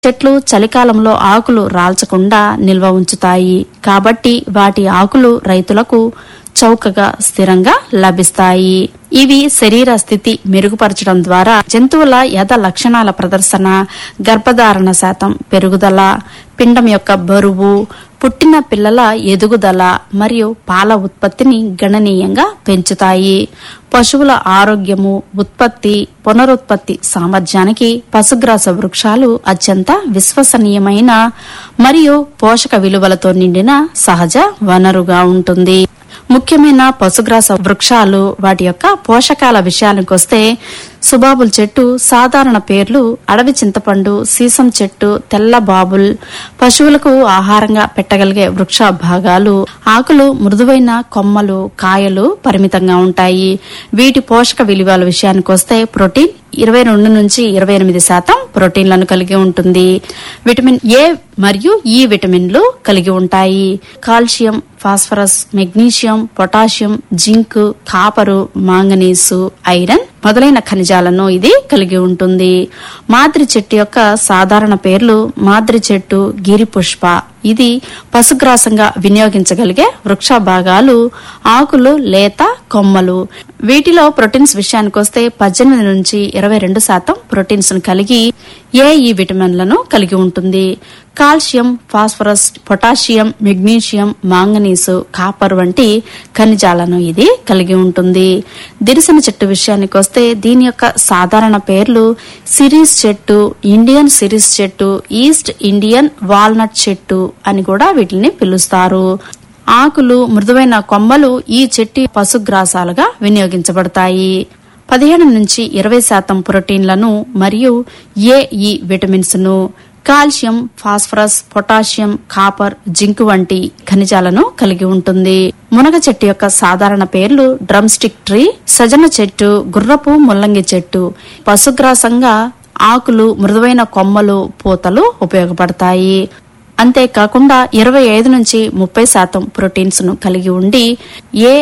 చెట్లు చలికాలంలో ఆకులు రాల్చకుండా నిల్వ ఉంచుతాయి కాబట్టి వాటి ఆకులు రైతులకు చౌకగా స్థిరంగా లభిస్తాయి ఇవి శరీర స్థితి మెరుగుపరచడం ద్వారా జంతువుల యథ లక్షణాల ప్రదర్శన గర్భధారణ శాతం పెరుగుదల పిండం యొక్క బరువు పుట్టిన పిల్లల ఎదుగుదల మరియు పాల ఉత్పత్తిని గణనీయంగా పెంచుతాయి పశువుల ఆరోగ్యము ఉత్పత్తి పునరుత్పత్తి సామర్థ్యానికి పశుగ్రాస వృక్షాలు అత్యంత విశ్వసనీయమైన మరియు పోషక విలువలతో నిండిన సహజ వనరుగా ఉంటుంది ముఖ్యమైన పశుగ్రాస వృక్షాలు వాటి యొక్క పోషకాల విషయానికొస్తే సుబాబుల్ చెట్టు సాధారణ పేర్లు అడవి చింతపండు సీసం చెట్టు తెల్ల బాబుల్ పశువులకు ఆహారంగా పెట్టగలిగే వృక్ష భాగాలు ఆకులు మృదువైన కొమ్మలు కాయలు పరిమితంగా ఉంటాయి వీటి పోషక విలువల విషయానికొస్తే ప్రోటీన్ ఇరవై రెండు నుంచి ఇరవై ఎనిమిది శాతం ప్రోటీన్లను కలిగి ఉంటుంది విటమిన్ ఏ మరియు ఈ విటమిన్లు కలిగి ఉంటాయి calcium phosphorus magnesium potassium zinc copper manganese iron మొదలైన ఖనిజాలను ఇది కలిగి ఉంటుంది మాద్రి చెట్టు యొక్క సాధారణ పేర్లు మాద్రి చెట్టు గిరి పుష్ప ఇది పశుగ్రాసంగా వినియోగించగలిగే వృక్ష భాగాలు ఆకులు లేత కొమ్మలు వీటిలో ప్రోటీన్స్ విషయానికొస్తే పద్దెనిమిది నుంచి ఇరవై రెండు శాతం ప్రోటీన్స్ ను కలిగి ఏ ఈ విటమిన్లను కలిగి ఉంటుంది calcium phosphorus potassium magnesium manganese copper వంటి ఖనిజాలను ఇది కలిగి ఉంటుంది దిరిసిన చెట్టు విషయానికొస్తే దీని యొక్క సాధారణ పేర్లు సిరీస్ చెట్టు ఇండియన్ సిరీస్ చెట్టు ఈస్ట్ ఇండియన్ వాల్నట్ చెట్టు అని కూడా వీటిని పిలుస్తారు ఆకులు మృదువైన కొమ్మలు ఈ చెట్టు పశుగ్రాసాలుగా వినియోగించబడతాయి పదిహేను నుంచి ఇరవై శాతం ప్రోటీన్లను మరియు ఏ ఈ విటమిన్స్ ను calcium phosphorus potassium copper zinc వంటి ఖనిజాలను కలిగి ఉంటుంది మునగ చెట్టు యొక్క సాధారణ పేర్లు డ్రమ్ స్టిక్ ట్రీ సజన చెట్టు గుర్రపు ముల్లంగి చెట్టు పశుగ్రాసంగా ఆకులు మృదువైన కొమ్మలు పూతలు ఉపయోగపడతాయి అంతేకాకుండా ఇరవై ఐదు నుంచి ముప్పై శాతం ప్రోటీన్స్ ను కలిగి ఉండి ఏ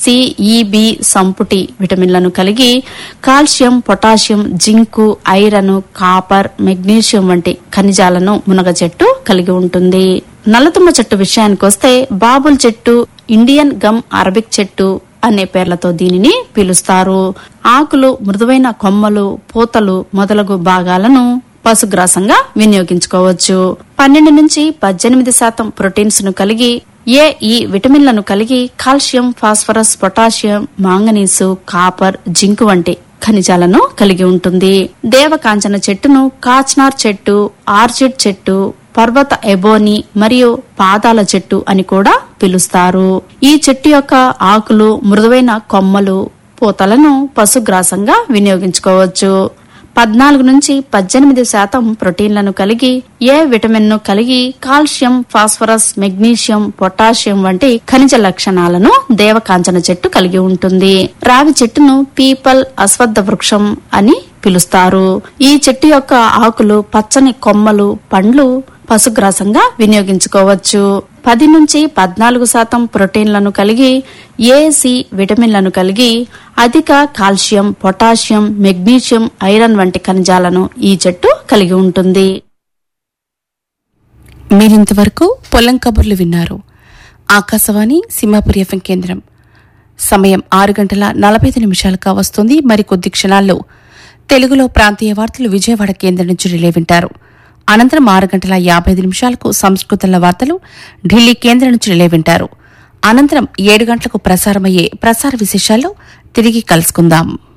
సిఈబి సంపుటి విటమిన్లను కలిగి calcium potassium zinc iron copper magnesium వంటి ఖనిజాలను మునగ చెట్టు కలిగి ఉంటుంది నల్లతుమ్మ చెట్టు విషయానికొస్తే బాబుల్ చెట్టు ఇండియన్ గమ్ అరబిక్ చెట్టు అనే పేర్లతో దీనిని పిలుస్తారు ఆకులు మృదువైన కొమ్మలు పూతలు మొదలగు భాగాలను పశుగ్రాసంగా వినియోగించుకోవచ్చు పన్నెండు నుంచి పద్దెనిమిది శాతం ప్రోటీన్స్ ను కలిగి ఏ ఈ విటమిన్లను కలిగి calcium phosphorus potassium manganese copper zinc వంటి ఖనిజాలను కలిగి ఉంటుంది దేవకాంచన చెట్టును కాచ్నార్ చెట్టు ఆర్చిడ్ చెట్టు పర్వత ఎబోని మరియు పాదాల చెట్టు అని కూడా పిలుస్తారు ఈ చెట్టు యొక్క ఆకులు మృదువైన కొమ్మలు పూతలను పశుగ్రాసంగా వినియోగించుకోవచ్చు పద్నాలుగు నుంచి పద్దెనిమిది శాతం ప్రోటీన్లను కలిగి ఏ విటమిన్ ను కలిగి కాల్షియం ఫాస్ఫరస్ మెగ్నీషియం పొటాషియం వంటి ఖనిజ లక్షణాలను దేవకాంచన చెట్టు కలిగి ఉంటుంది రావి చెట్టును పీపల్ అశ్వత్థ వృక్షం అని పిలుస్తారు ఈ చెట్టు యొక్క ఆకులు పచ్చని కొమ్మలు పండ్లు పశుగ్రాసంగా వినియోగించుకోవచ్చు పది నుంచి పద్నాలుగు శాతం ప్రోటీన్లను కలిగి ఏసి విటమిన్లను కలిగి అధిక కాల్షియం పొటాషియం మెగ్నీషియం ఐరన్ వంటి ఖనిజాలను ఈ చెట్టు కలిగి ఉంటుంది మీరింతవరకు పొలం కబుర్లు విన్నారు ఆకాశవాణి సింహాపురి ఎఫ్ఎం కేంద్రం సమయం ఆరు గంటల నలభై ఐదు నిమిషాలుగా వస్తుంది మరికొద్ది క్షణాల్లో తెలుగులో ప్రాంతీయ వార్తలు విజయవాడ కేంద్రం నుంచి రిలే వింటారు అనంతరం ఆరు గంటల యాభై ఐదు నిమిషాలకు సంస్కృతంలో వార్తలు ఢిల్లీ కేంద్రం నుంచి రిలే వింటారు అనంతరం ఏడు గంటలకు ప్రసారమయ్యే ప్రసార విశేషాల్లో తిరిగి కలుసుకుందాం